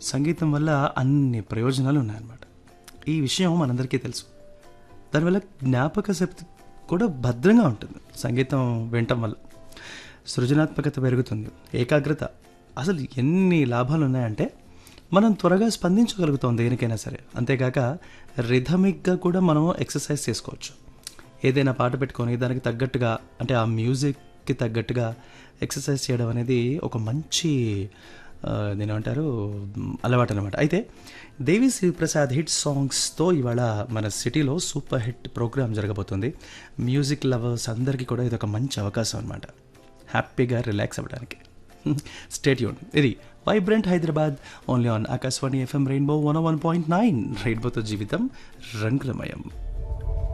సంగీతం వల్ల అన్ని ప్రయోజనాలు ఉన్నాయన్నమాట ఈ విషయం మనందరికీ తెలుసు దానివల్ల జ్ఞాపక శక్తి కూడా భద్రంగా ఉంటుంది సంగీతం వినటం వల్ల సృజనాత్మకత పెరుగుతుంది ఏకాగ్రత అసలు ఎన్ని లాభాలు ఉన్నాయంటే మనం త్వరగా స్పందించగలుగుతాం దేనికైనా సరే అంతేకాక రిథమిక్గా కూడా మనం ఎక్సర్సైజ్ చేసుకోవచ్చు ఏదైనా పాట పెట్టుకొని దానికి తగ్గట్టుగా అంటే ఆ మ్యూజిక్కి తగ్గట్టుగా ఎక్సర్సైజ్ చేయడం అనేది ఒక మంచి ఆ, దీని ఏమంటారు అలవాటు అనమాట అయితే దేవి శ్రీప్రసాద్ హిట్ సాంగ్స్తో ఇవాళ మన సిటీలో సూపర్ హిట్ ప్రోగ్రామ్ జరగబోతుంది మ్యూజిక్ లవర్స్ అందరికీ కూడా ఇది ఒక మంచి అవకాశం అనమాట హ్యాపీగా రిలాక్స్ అవ్వడానికి స్టేట్ యూన్ ఇది vibrant Hyderabad only on Akashvani FM Rainbow one one point nine రెయిన్బోతో జీవితం రంగులమయం